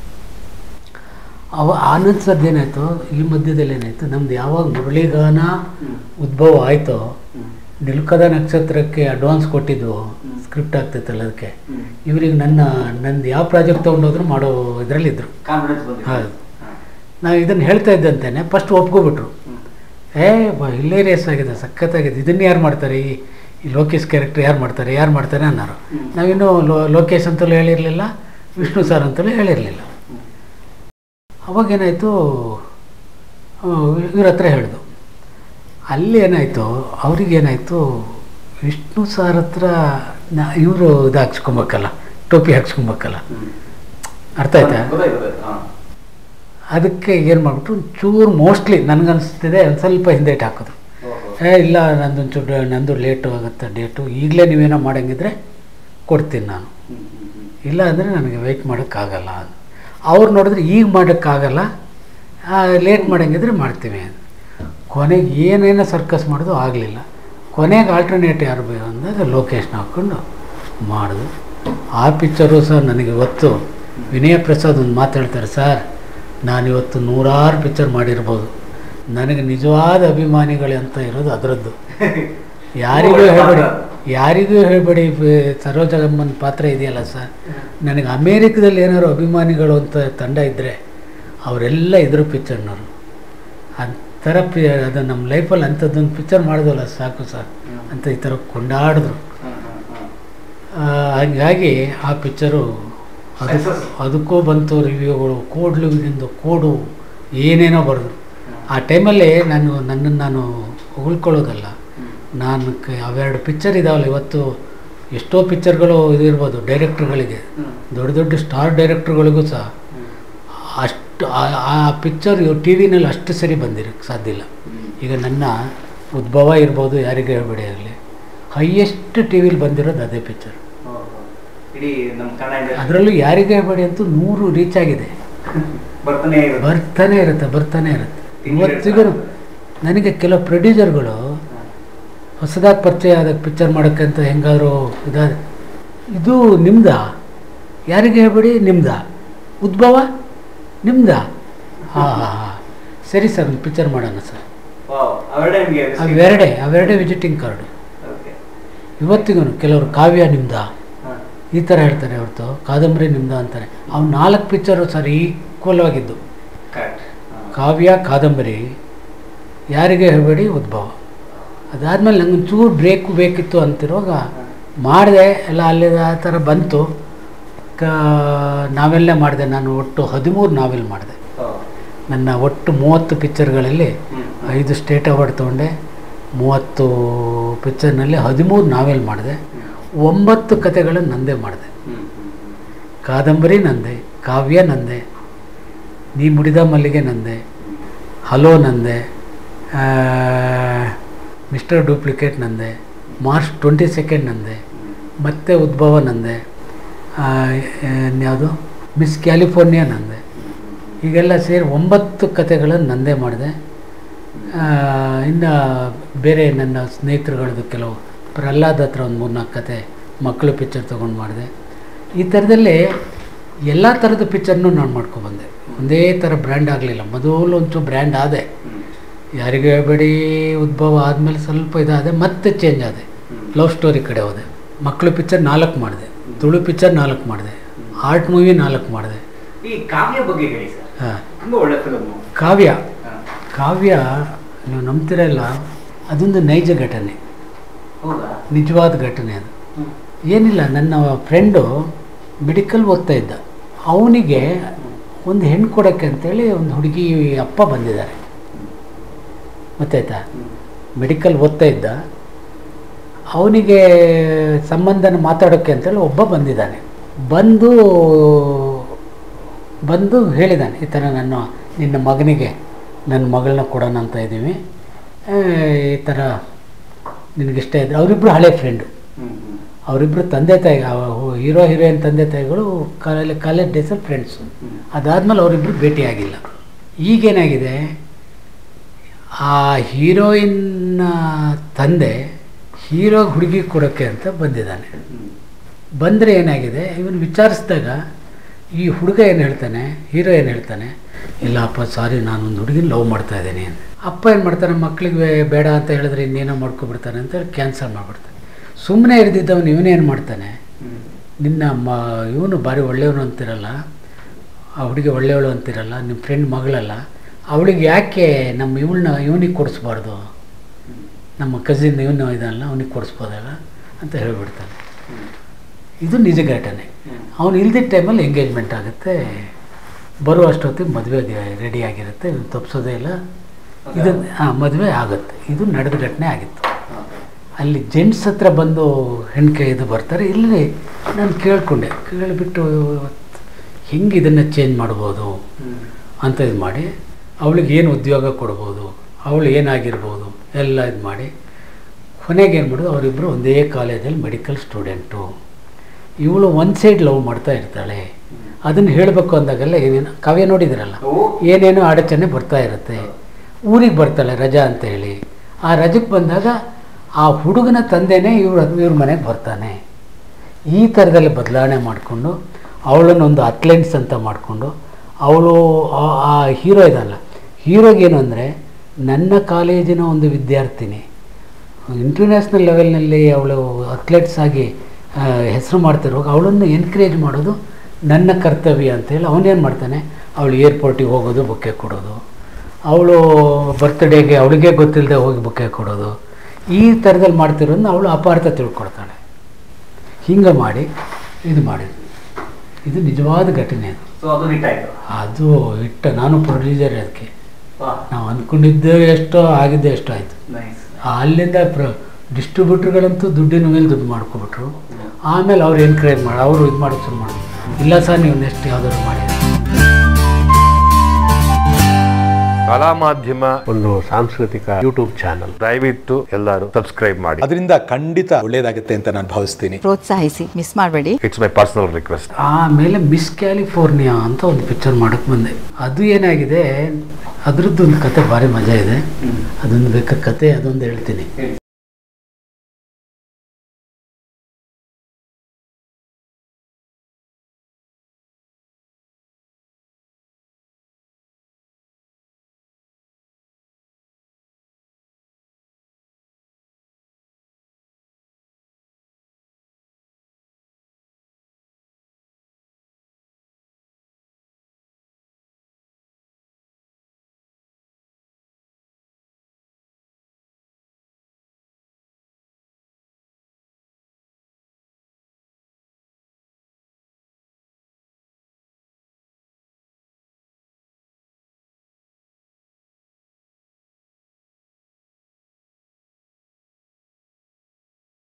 S1: ಅವ ಆನಂದ್ ಸರ್ದು ಏನಾಯಿತು ಈ ಮಧ್ಯದಲ್ಲಿ ಏನಾಯಿತು ನಮ್ದು ಯಾವಾಗ ಮುರಳಿಗಾನ
S2: ಹ್ಮ್.
S1: ಉದ್ಭವ ಆಯಿತೋ
S2: ಹ್ಮ್.
S1: ನಿಲ್ಕದ ನಕ್ಷತ್ರಕ್ಕೆ ಅಡ್ವಾನ್ಸ್ ಕೊಟ್ಟಿದ್ದು
S2: ಹ್ಮ್.
S1: ಸ್ಕ್ರಿಪ್ಟ್ ಆಗ್ತೈತಲ್ಲ ಅದಕ್ಕೆ
S2: ಹ್ಮ್.
S1: ಇವ್ರಿಗೆ ನನ್ನ ನಂದು ಯಾವ ಪ್ರಾಜೆಕ್ಟ್ ತೊಗೊಂಡೋದ್ರು ಮಾಡೋ ಇದರಲ್ಲಿದ್ದರು
S2: ಕಾನ್ಫಿಡೆನ್ಸ್ ಬಂದಿದೆ
S1: ಹೌದು.
S2: ಹಾ.
S1: ನಾವು ಇದನ್ನು ಹೇಳ್ತಾ ಇದ್ದಂತೆಯೇ ಫಸ್ಟ್ ಒಪ್ಕೊಬಿಟ್ರು
S2: ಹ್ಮ್.
S1: ಏ ಹಿಲೇರಿಯಸ್ ಆಗಿದೆ ಸಖತ್ತಾಗಿದೆ ಇದನ್ನು ಯಾರು ಮಾಡ್ತಾರೆ ಈ ಈ ಲೋಕೇಶ್ ಕ್ಯಾರೆಕ್ಟರ್ ಯಾರು ಮಾಡ್ತಾರೆ ಯಾರು ಮಾಡ್ತಾರೆ ಅನ್ನೋರು
S2: ಹ್ಮ್.
S1: ನಾವಿನ್ನೂ ಲೋ ಲೋಕೇಶ್ ಅಂತಲೂ ಹೇಳಿರಲಿಲ್ಲ ವಿಷ್ಣು ಸರ್ ಅಂತಲೂ ಹೇಳಿರಲಿಲ್ಲ
S2: ಹ್ಮ್.
S1: ಅವಾಗೇನಾಯಿತು ಇವ್ರ ಹತ್ರ ಹೇಳ್ದು ಅಲ್ಲಿ ಏನಾಯಿತು ಅವ್ರಿಗೇನಾಯಿತು ವಿಷ್ಣು ಸರ್ ಹತ್ರ ನಾ ಇವರು ಇದು ಹಾಕ್ಸ್ಕೊಬೇಕಲ್ಲ ಟೋಪಿ ಹಾಕ್ಸ್ಕೊಬೇಕಲ್ಲ
S2: ಹ್ಮ್.
S1: ಅರ್ಥ ಆಯ್ತಾ
S2: ಗೊತ್ತಾಯ್ತು, ಗೊತ್ತಾಯ್ತು. ಹಾ.
S1: ಅದಕ್ಕೆ ಏನು ಮಾಡಿಬಿಟ್ರು ಚೂರು ಮೋಸ್ಟ್ಲಿ ನನಗನ್ನಿಸ್ತಿದೆ ಒಂದು ಸ್ವಲ್ಪ ಹಿಂದೇಟ್ ಹಾಕಿದ್ರು
S2: ಓಹೋ.
S1: ಏ ಇಲ್ಲ ನಂದೊಂದು ಚೂರು ನಂದು ಲೇಟು ಆಗುತ್ತೆ ಡೇಟು ಈಗಲೇ ನೀವೇನೋ ಮಾಡಂಗಿದ್ರೆ ಕೊಡ್ತೀನಿ ನಾನು
S2: ಹ್ಮ್. ಹ್ಮ್. ಹ್ಮ್.
S1: ಇಲ್ಲ ಅಂದರೆ ನನಗೆ ವೆಯ್ಟ್ ಮಾಡೋಕ್ಕಾಗಲ್ಲ ಅವ್ರು ನೋಡಿದ್ರೆ ಈಗ ಮಾಡೋಕ್ಕಾಗಲ್ಲ ಲೇಟ್ ಮಾಡಂಗಿದ್ರೆ ಮಾಡ್ತೀವಿ ಅಂತ ಕೊನೆಗೆ ಏನೇನೋ ಸರ್ಕಸ್ ಮಾಡೋದು ಆಗಲಿಲ್ಲ ಕೊನೆಗೆ ಆಲ್ಟರ್ನೇಟ್ ಯಾರು ಬೇಕು ಅಂದಾಗ ಲೊಕೇಶನ್ ಹಾಕ್ಕೊಂಡು ಮಾಡಿದ್ರು ಆ ಪಿಕ್ಚರು ಸರ್ ನನಗೆ ಇವತ್ತು ವಿನಯ ಪ್ರಸಾದ್ ಒಂದು ಮಾತಾಡ್ತಾರೆ ಸರ್ ನಾನಿವತ್ತು ನೂರಾರು ಪಿಕ್ಚರ್ ಮಾಡಿರ್ಬೋದು ನನಗೆ ನಿಜವಾದ ಅಭಿಮಾನಿಗಳೇ ಅಂತ ಇರೋದು ಅದರದ್ದು ಯಾರಿಗೂ ಹೇಳಬೇಡಿ ಯಾರಿಗೂ ಹೇಳಬೇಡಿ ಸರೋಜಮ್ಮನ ಪಾತ್ರ ಇದೆಯಲ್ಲ ಸರ್ ನನಗೆ ಅಮೇರಿಕದಲ್ಲಿ ಏನಾದ್ರು ಅಭಿಮಾನಿಗಳು ಅಂತ ತಂಡ ಇದ್ದರೆ ಅವರೆಲ್ಲ ಇದ್ರು ಪಿಕ್ಚರ್ನವರು ಅಂಥರ ಪಿ ಅದು ನಮ್ಮ ಲೈಫಲ್ಲಿ ಅಂಥದ್ದೊಂದು ಪಿಕ್ಚರ್ ಮಾಡಿದ್ವಲ್ಲ ಸಾಕು ಸರ್ ಅಂತ ಈ ಥರ ಕೊಂಡಾಡಿದ್ರು ಆ, ಹಂಗಾಗಿ ಆ ಪಿಕ್ಚರು ಅದು
S2: Success.
S1: ಅದಕ್ಕೂ ಬಂತು ರಿವ್ಯೂಗಳು ಕೋಡ್ಲುವಿನಿಂದ ಕೋಡು ಏನೇನೋ ಬರೆದ್ರು ಆ ಟೈಮಲ್ಲಿ ನಾನು ನನ್ನನ್ನು ನಾನು ಹೊಗಳ್ಕೊಳ್ಳೋದಲ್ಲ ನಾನು ಕ ಅವೆರಡು ಪಿಕ್ಚರ್ ಇದಾವಲ್ಲ ಇವತ್ತು ಎಷ್ಟೋ ಪಿಕ್ಚರ್ಗಳು ಇದು ಇರ್ಬೋದು ಡೈರೆಕ್ಟ್ರುಗಳಿಗೆ ದೊಡ್ಡ ದೊಡ್ಡ ಸ್ಟಾರ್ ಡೈರೆಕ್ಟ್ರುಗಳಿಗೂ ಸಹ ಅಷ್ಟು ಆ- ಆ ಪಿಕ್ಚರ್ ಟಿ ವಿನಲ್ಲಿ ಅಷ್ಟು ಸರಿ ಬಂದಿರಕ್ಕೆ ಸಾಧ್ಯ ಇಲ್ಲ ಈಗ ನನ್ನ ಉದ್ಭವ ಇರ್ಬೋದು ಯಾರಿಗೆ ಹೇಳ್ಬೇಡಿ ಆಗಲಿ ಹೈಯೆಸ್ಟ್ ಟಿ ವಿಲಿ ಬಂದಿರೋದು ಅದೇ ಪಿಕ್ಚರ್
S2: ಇಡೀ ನಮ್ಮ ಕನ್ನಡ industry
S1: ಅದರಲ್ಲೂ ಯಾರಿಗೆ ಹೇಳ್ಬೇಡಿ ಅಂತೂ ನೂರು ರೀಚ್ ಆಗಿದೆ
S2: ಬರ್ತಾನೆ ಇರುತ್ತೆ.
S1: ಬರ್ತಾನೆ ಇರುತ್ತೆ ಬರ್ತಾನೆ ಇರುತ್ತೆ
S2: ತಿಂಗ್ಳು
S1: ಇವತ್ತಿಗೂ ನನಗೆ ಕೆಲವು ಪ್ರೊಡ್ಯೂಸರ್ಗಳು ಹೊಸದಾಗಿ ಪರಿಚಯ ಆದಾಗ ಪಿಕ್ಚರ್ ಮಾಡೋಕ್ಕೆ ಅಂತ ಹೆಂಗಾದ್ರು ಇದಾದ ಇದು ನಿಮ್ದ ಯಾರಿಗೆ ಹೇಳ್ಬೇಡಿ ನಿಮ್ದ ಉದ್ಭವ ನಿಮ್ದ ಹಾಂ ಹಾಂ ಹಾಂ ಸರಿ ಸರ್ ಒಂದು ಪಿಕ್ಚರ್ ಮಾಡೋಣ ಸರ್
S2: ವಾವ್ ಅವೆರಡೇ ನಿಮಗೆ
S1: ಅವೆರಡೇ ಅವೆರಡೇ ವಿಸಿಟಿಂಗ್ ಕಾರ್ಡು
S2: ಓಕೆ
S1: ಇವತ್ತಿಗೂ ಕೆಲವರು ಕಾವ್ಯ ನಿಮ್ದ
S2: ಹಾಂ
S1: ಈ ಥರ ಹೇಳ್ತಾರೆ ಹೊರತು ಕಾದಂಬರಿ ನಿಮ್ದ ಅಂತಾರೆ ಅವ್ನು ನಾಲ್ಕು ಪಿಕ್ಚರು ಸರ್ ಈಕ್ವಲ್ ಆಗಿದ್ದು
S2: ಕರೆಕ್ಟ್
S1: ಕಾವ್ಯ ಕಾದಂಬರಿ ಯಾರಿಗೆ ಹೇಳಬೇಡಿ ಉದ್ಭವ ಅದಾದಮೇಲೆ ನಂಗೆ ಒಂಚೂರು ಬ್ರೇಕು ಬೇಕಿತ್ತು ಅಂತಿರುವಾಗ ಮಾಡಿದೆ ಎಲ್ಲ ಅಲ್ಲಿ ಆ ಥರ ಬಂತು ಕ ನಾವೆಲ್ಲೇ ಮಾಡಿದೆ ನಾನು ಒಟ್ಟು ಹದಿಮೂರು ನಾವೆಲ್ ಮಾಡಿದೆ ನನ್ನ ಒಟ್ಟು ಮೂವತ್ತು ಪಿಕ್ಚರ್ಗಳಲ್ಲಿ ಐದು ಸ್ಟೇಟ್ ಅವಾರ್ಡ್ ತೊಗೊಂಡೆ ಮೂವತ್ತು ಪಿಕ್ಚರ್ನಲ್ಲಿ ಹದಿಮೂರು ನಾವೆಲ್ ಮಾಡಿದೆ ಒಂಬತ್ತು ಕತೆಗಳನ್ನು ನಂದೇ ಮಾಡಿದೆ ಕಾದಂಬರಿ ನಂದೆ ಕಾವ್ಯ ನಂದೆ ನೀ ಮುಡಿದ ಮಲ್ಲಿಗೆ ನಂದೆ ಹಲೋ ನಂದೆ ಆ, ಮಿಸ್ಟರ್ ಡೂಪ್ಲಿಕೇಟ್ ನಂದೆ ಮಾರ್ಚ್ ಟ್ವೆಂಟಿ ಸೆಕೆಂಡ್ ನಂದೆ ಮತ್ತೆ ಉದ್ಭವ ನಂದೆ ಆ, ಇನ್ಯಾವುದು ಮಿಸ್ ಕ್ಯಾಲಿಫೋರ್ನಿಯಾ ನಂದೆ ಹೀಗೆಲ್ಲ ಸೇರಿ ಒಂಬತ್ತು ಕತೆಗಳನ್ನು ನಂದೇ ಮಾಡಿದೆ ಇನ್ನು ಬೇರೆ ನನ್ನ ಸ್ನೇಹಿತರುಗಳದ್ದು ಕೆಲವು ಪ್ರಹ್ಲಾದ್ ಹತ್ರ ಒಂದು ಮೂರ್ನಾಲ್ಕು ಕತೆ ಮಕ್ಕಳು ಪಿಕ್ಚರ್ ತೊಗೊಂಡು ಮಾಡಿದೆ ಈ ಥರದಲ್ಲಿ ಎಲ್ಲ ಥರದ ಪಿಕ್ಚರ್ನೂ ನಾನು ಮಾಡ್ಕೊಬಂದೆ ಒಂದೇ ಥರ ಬ್ರ್ಯಾಂಡ್ ಆಗಲಿಲ್ಲ ಮೊದಲು ಒಂಚೂರು ಬ್ರ್ಯಾಂಡ್ ಆದೆ ಯಾರಿಗೂ ಹೇಳ್ಬೇಡಿ ಉದ್ಭವ ಆದಮೇಲೆ ಸ್ವಲ್ಪ ಇದಾದೆ ಮತ್ತೆ ಚೇಂಜ್ ಆದೆ ಲವ್ ಸ್ಟೋರಿ ಕಡೆ ಹೋದೆ ಮಕ್ಕಳು ಪಿಕ್ಚರ್ ನಾಲ್ಕು ಮಾಡಿದೆ ತುಳು ಪಿಕ್ಚರ್ ನಾಲ್ಕು ಮಾಡಿದೆ ಆರ್ಟ್ ಮೂವಿ ನಾಲ್ಕು ಮಾಡಿದೆ
S2: ಈ ಕಾವ್ಯ ಬಗ್ಗೆ ಹೇಳಿ ಸರ್
S1: ಹಾಂ
S2: ತುಂಬಾ ಒಳ್ಳೆ ಫಿಲಮ್
S1: ಕಾವ್ಯ ಕಾವ್ಯ ನೀವು ನಂಬ್ತಿರ ಇಲ್ಲ ಅದೊಂದು ನೈಜ ಘಟನೆ
S2: ಹೌದಾ
S1: ನಿಜವಾದ ಘಟನೆ ಅದು ಏನಿಲ್ಲ ನನ್ನ ಫ್ರೆಂಡು ಮೆಡಿಕಲ್ ಓದ್ತಾ ಇದ್ದ ಅವನಿಗೆ ಒಂದು ಹೆಣ್ಣು ಕೊಡೋಕ್ಕೆ ಅಂತೇಳಿ ಒಂದು ಹುಡುಗಿ ಅಪ್ಪ ಬಂದಿದ್ದಾರೆ ಗೊತ್ತಾಯ್ತಾ ಮೆಡಿಕಲ್ ಓದ್ತಾ ಇದ್ದ ಅವನಿಗೆ ಸಂಬಂಧನ ಮಾತಾಡೋಕ್ಕೆ ಅಂತೇಳಿ ಒಬ್ಬ ಬಂದಿದ್ದಾನೆ ಬಂದು ಬಂದು ಹೇಳಿದ್ದಾನೆ ಈ ಥರ ನನ್ನ ನಿನ್ನ ಮಗನಿಗೆ ನನ್ನ ಮಗಳನ್ನ ಕೊಡೋಣ ಅಂತ ಇದ್ದೀವಿ ಆ, ಈ ಥರ ನಿನಗಿಷ್ಟ ಇದ್ದರೆ ಅವರಿಬ್ಬರು ಹಳೆ ಫ್ರೆಂಡು ಅವರಿಬ್ಬರು ತಂದೆ ತಾಯಿ ಹೀರೋ ಹೀರೋಯಿನ್ ತಂದೆ ತಾಯಿಗಳು ಕಾಲೇಜ್ ಕಾಲೇಜ್ ಡೇಸಲ್ಲಿ ಫ್ರೆಂಡ್ಸು ಅದಾದಮೇಲೆ ಅವರಿಬ್ಬರು ಭೇಟಿಯಾಗಿಲ್ಲ ಈಗೇನಾಗಿದೆ ಆ ಹೀರೋಯಿನ್ನ ತಂದೆ ಹೀರೋ ಹುಡುಗಿ ಕೊಡೋಕ್ಕೆ ಅಂತ ಬಂದಿದ್ದಾನೆ ಬಂದರೆ ಏನಾಗಿದೆ ಇವನು ವಿಚಾರಿಸಿದಾಗ ಈ ಹುಡುಗ ಏನು ಹೇಳ್ತಾನೆ ಹೀರೋ ಏನು ಹೇಳ್ತಾನೆ ಇಲ್ಲ ಅಪ್ಪ ಸಾರಿ ನಾನೊಂದು ಹುಡುಗಿನ ಲವ್ ಮಾಡ್ತಾ ಇದ್ದೀನಿ ಅಂತ ಅಪ್ಪ ಏನು ಮಾಡ್ತಾನೆ ಮಕ್ಕಳಿಗೆ ಬೇಡ ಅಂತ ಹೇಳಿದ್ರೆ ಇನ್ನೇನೋ ಮಾಡ್ಕೊಬಿಡ್ತಾನೆ ಅಂತ ಹೇಳಿ ಕ್ಯಾನ್ಸಲ್ ಮಾಡಿಬಿಡ್ತಾನೆ ಸುಮ್ಮನೆ ಇರ್ದಿದ್ದವನು ಇವನೇನು ಮಾಡ್ತಾನೆ ನಿನ್ನ ಮ ಇವನು ಭಾರಿ ಒಳ್ಳೆಯವನು ಅಂತಿರಲ್ಲ ಆ ಹುಡುಗಿ ಒಳ್ಳೆಯವಳು ಅಂತಿರಲ್ಲ ನಿಮ್ಮ ಫ್ರೆಂಡ್ ಮಗಳಲ್ಲ ಅವಳಿಗೆ ಯಾಕೆ ನಮ್ಮ ಇವಳನ್ನ ಇವನಿಗೆ ಕೊಡಿಸ್ಬಾರ್ದು ನಮ್ಮ ಕಸಿನ್ ಇವನು ಇದಲ್ಲ ಅವನಿಗೆ ಕೊಡಿಸ್ಬೋದಲ್ಲ ಅಂತ ಹೇಳ್ಬಿಡ್ತಾನೆ ಇದು ನಿಜ ಘಟನೆ ಅವನು ಇಲ್ದಿದ್ದ ಟೈಮಲ್ಲಿ ಎಂಗೇಜ್ಮೆಂಟ್ ಆಗುತ್ತೆ ಬರೋ ಅಷ್ಟೊತ್ತಿಗೆ ಮದುವೆ ರೆಡಿ ಆಗಿರುತ್ತೆ ಇವ್ನು ತಪ್ಪಿಸೋದೇ ಇಲ್ಲ ಇದು ಹಾಂ ಮದುವೆ ಆಗುತ್ತೆ ಇದು ನಡೆದ ಘಟನೆ ಆಗಿತ್ತು ಅಲ್ಲಿ ಜೆಂಟ್ಸ್ ಹತ್ರ ಬಂದು ಹೆಣ್ಕೆ ಇದು ಬರ್ತಾರೆ ಇಲ್ಲಿ ನಾನು ಕೇಳ್ಕೊಂಡೆ ಕೇಳಿಬಿಟ್ಟು ಹೆಂಗೆ ಇದನ್ನು ಚೇಂಜ್ ಮಾಡ್ಬೋದು ಅಂತ ಇದು ಮಾಡಿ ಅವಳಿಗೆ ಏನು ಉದ್ಯೋಗ ಕೊಡ್ಬೋದು ಅವಳು ಏನಾಗಿರ್ಬೋದು ಎಲ್ಲ ಇದು ಮಾಡಿ ಕೊನೆಗೆ ಏನು ಮಾಡೋದು ಅವರಿಬ್ಬರು ಒಂದೇ ಕಾಲೇಜಲ್ಲಿ ಮೆಡಿಕಲ್ ಸ್ಟೂಡೆಂಟು ಇವಳು ಒನ್ ಸೈಡ್ ಲವ್ ಮಾಡ್ತಾ ಇರ್ತಾಳೆ ಅದನ್ನು ಹೇಳಬೇಕು ಅಂದಾಗೆಲ್ಲ ಏನೇನು ಕಾವ್ಯ ನೋಡಿದ್ರಲ್ಲ ಏನೇನೋ ಅಡಚಣೆ ಬರ್ತಾ ಇರುತ್ತೆ ಊರಿಗೆ ಬರ್ತಾಳೆ ರಜಾ ಅಂತ ಹೇಳಿ ಆ ರಜಕ್ಕೆ ಬಂದಾಗ ಆ ಹುಡುಗನ ತಂದೆನೇ ಇವ್ರ ಇವ್ರ ಮನೆಗೆ ಬರ್ತಾನೆ ಈ ಥರದಲ್ಲಿ ಬದಲಾವಣೆ ಮಾಡಿಕೊಂಡು ಅವಳನ್ನೊಂದು ಅತ್ಲೆನ್ಸ್ ಅಂತ ಮಾಡಿಕೊಂಡು ಅವಳು ಆ- ಆ ಹೀರೋ ಇದಲ್ಲ ಹೀರೋಗೇನು ಅಂದರೆ ನನ್ನ ಕಾಲೇಜಿನ ಒಂದು ವಿದ್ಯಾರ್ಥಿನಿ ಇಂಟರ್ನ್ಯಾಷನಲ್ ಲೆವೆಲ್ನಲ್ಲಿ ಅವಳು ಅಥ್ಲೆಟ್ಸ್ ಆಗಿ ಹೆಸರು ಮಾಡ್ತಿರುವಾಗ ಅವಳನ್ನು ಎನ್ಕರೇಜ್ ಮಾಡೋದು ನನ್ನ ಕರ್ತವ್ಯ ಅಂತೇಳಿ ಅವನೇನು ಮಾಡ್ತಾನೆ ಅವಳು ಏರ್ಪೋರ್ಟಿಗೆ ಹೋಗೋದು ಬೊಕ್ಕೆ ಕೊಡೋದು ಅವಳು ಬರ್ತ್ಡೇಗೆ ಅವಳಿಗೆ ಗೊತ್ತಿಲ್ಲದೆ ಹೋಗಿ ಬೊಕ್ಕೆ ಕೊಡೋದು ಈ ಥರದಲ್ಲಿ ಮಾಡ್ತಿರೋದನ್ನ ಅವಳು ಅಪಾರ್ಥ ತಿಳ್ಕೊಳ್ತಾಳೆ ಹಿಂಗೆ ಮಾಡಿ ಇದು ಮಾಡಿದ್ರು ಇದು ನಿಜವಾದ ಘಟನೆ ಅದು
S2: ಸೊ ಅದು ಹಿಟ್ಟಾಯ್ತು
S1: ಅದು ಇಟ್ಟ ನಾನು ಪ್ರೊಡ್ಯೂಸರ್ ಅದಕ್ಕೆ
S2: ವಾ
S1: ನಾವು ಅಂದ್ಕೊಂಡಿದ್ದೆ ಎಷ್ಟೋ ಆಗಿದ್ದೆ ಎಷ್ಟೋ ಆಯಿತು
S2: ನೈಸ್
S1: ಅಲ್ಲಿಂದ ಪ್ರ ಡಿಸ್ಟ್ರಿಬ್ಯೂಟ್ರ್ಗಳಂತೂ ದುಡ್ಡಿನ ಮೇಲೆ ದುಡ್ಡು ಮಾಡ್ಕೊಬಿಟ್ರು ಆಮೇಲೆ ಅವ್ರು ಎನ್ಕರೇಜ್ ಮಾಡಿ ಅವರು ಇದು ಮಾಡೋದು ಶುರು ಮಾಡಿದ್ರು ಇಲ್ಲ ಸರ್ ನೀವು ನೆಕ್ಸ್ಟ್ ಯಾವ್ದಾದ್ರು ಮಾಡಿ
S3: ಕಲಾ ಮಾಧ್ಯಮ
S4: ಒಂದು ಸಾಂಸ್ಕೃತಿಕ ಯೂಟ್ಯೂಬ್ ಚಾನಲ್
S3: ದಯವಿಟ್ಟು ಎಲ್ಲರೂ ಸಬ್ಸ್ಕ್ರೈಬ್ ಮಾಡಿ
S5: ಅದರಿಂದ ಖಂಡಿತ ಒಳ್ಳೇದಾಗುತ್ತೆ ಅಂತ ನಾನು ಭಾವಿಸ್ತೀನಿ
S6: ಪ್ರೋತ್ಸಾಹಿಸಿ ಮಿಸ್ ಮಾಡಬೇಡಿ
S3: ಇಟ್ಸ್ ಮೈ ಪರ್ಸನಲ್ ರಿಕ್ವೆಸ್ಟ್
S1: ಆಮೇಲೆ ಮಿಸ್ ಕ್ಯಾಲಿಫೋರ್ನಿಯಾ ಅಂತ ಒಂದು ಪಿಕ್ಚರ್ ಮಾಡಕ್ಕೆ ಬಂದೆ ಅದು ಏನಾಗಿದೆ ಅದರದ್ದು ಒಂದು ಕತೆ ಭಾರಿ ಮಜಾ ಇದೆ ಅದೊಂದು ಬೇಕಾದ ಕತೆ ಅದೊಂದು ಹೇಳ್ತೀನಿ
S2: ಹೇಳಿ